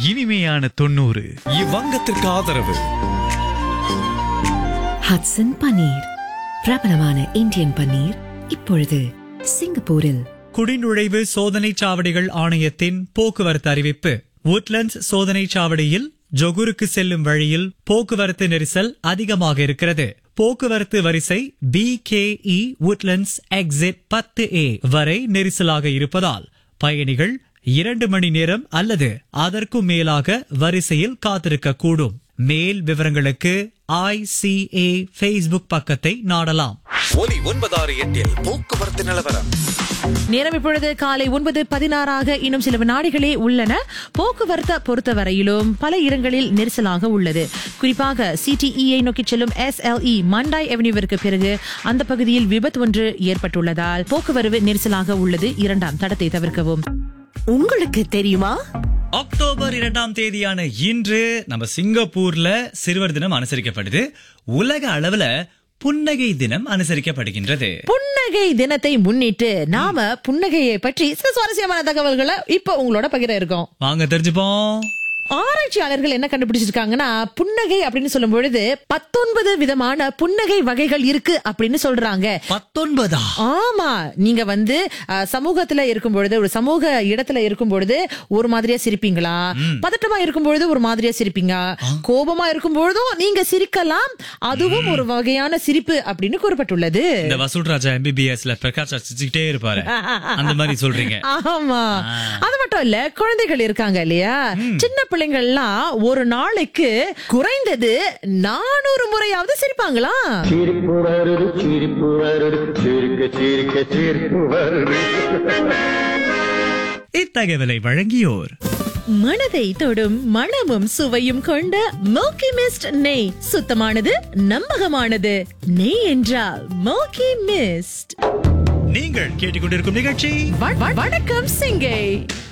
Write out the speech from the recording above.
இனிமையான தொண்ணூறு இவ்வங்கத்திற்கு ஆதரவு ஹட்சன் பன்னீர் பிரபலமான இந்தியன் பன்னீர் இப்பொழுது சிங்கப்பூரில் குடிநுழைவு சோதனை சாவடிகள் ஆணையத்தின் போக்குவரத்து அறிவிப்பு உட்லண்ட்ஸ் சோதனை சாவடியில் ஜொகுருக்கு செல்லும் வழியில் போக்குவரத்து நெரிசல் அதிகமாக இருக்கிறது போக்குவரத்து வரிசை P K E Woodlands exit பத்து ஏ வரை நெரிசலாக இருப்பதால் பயணிகள் இரண்டு மணி நேரம் அல்லது அதற்கும் மேலாக வரிசையில் காத்திருக்க கூடும் மேல் விவரங்களுக்கு ஐசிஏ ஃபேஸ்புக் பக்கத்தை நாடலாம் ஒலி ஒன்பதாறு எட்டில் போக்குவரத்து நிலவரம் நேரம் இப்பொழுது காலை ஒன்பது பதினாறாக இன்னும் சில வினாடிகளே உள்ளன போக்குவரத்தை பொறுத்தவரையிலும் பல இடங்களில் நெரிசலாக உள்ளது குறிப்பாக சிடிஇஐ நோக்கி செல்லும் எஸ்எல்இ மண்டாய் அவென்யூவிற்கு பிறகு அந்த பகுதியில் விபத்து ஒன்று ஏற்பட்டுள்ளதால் போக்குவரவு நெரிசலாக உள்ளது இரண்டாம் தடத்தை தவிர்க்கவும் உங்களுக்கு தெரியுமா அக்டோபர் இரண்டாம் தேதியான இன்று நம்ம சிங்கப்பூர்ல சிறுவர் தினம் அனுசரிக்கப்படுது உலக அளவுல புன்னகை தினம் அனுசரிக்கப்படுகின்றது புன்னகை தினத்தை முன்னிட்டு நாம புன்னகையை பற்றி சில சுவாரஸ்யமான தகவல்களை இப்ப உங்களோட பகிர இருக்கோம் வாங்க தெரிஞ்சுப்போம் ஆராய்ச்சியாளர்கள் என்ன கண்டுபிடிச்சிருக்காங்கன்னா புன்னகை அப்படின்னு சொல்லும் பொழுது பத்தொன்பது விதமான புன்னகை வகைகள் இருக்கு அப்படின்னு சொல்றாங்க பத்தொன்பதா ஆமா நீங்க வந்து அஹ், சமூகத்துல இருக்கும் பொழுது ஒரு சமூக இடத்துல இருக்கும் பொழுது ஒரு மாதிரியா சிரிப்பீங்களா பதட்டமா இருக்கும் பொழுது ஒரு மாதிரியா சிரிப்பீங்க கோபமா இருக்கும் பொழுதும் நீங்க சிரிக்கலாம் அதுவும் ஒரு வகையான சிரிப்பு அப்படின்னு கூறப்பட்டுள்ளது இந்த வசூல் ராஜா எம்பிபிஎஸ்ல பிரகாஷ் சிரிச்சுக்கிட்டே இருப்பாரு அந்த மாதிரி சொல்றீங்க ஆமா அது மட்டும் இல்ல குழந்தைகள் இருக்காங்க இல்லையா சின்ன பிள்ளைங்கள்லாம் ஒரு நாளைக்கு குறைந்தது நானூறு முறையாவது சிரிப்பாங்களா சிரிப்பு வருது சிரிப்பு வருது சிரிக்க சிரிக்க சிரிப்பு வருது இத்தகவலை வழங்கியோர் மனதை தொடும் மணமும் சுவையும் கொண்ட மோக்கி மிஸ்ட் நெய் சுத்தமானது நம்பகமானது நெய் என்றால் மோக்கி மிஸ்ட் நீங்கள் கேட்டுக்கொண்டிருக்கும் நிகழ்ச்சி வ- வ- வணக்கம் சிங்கை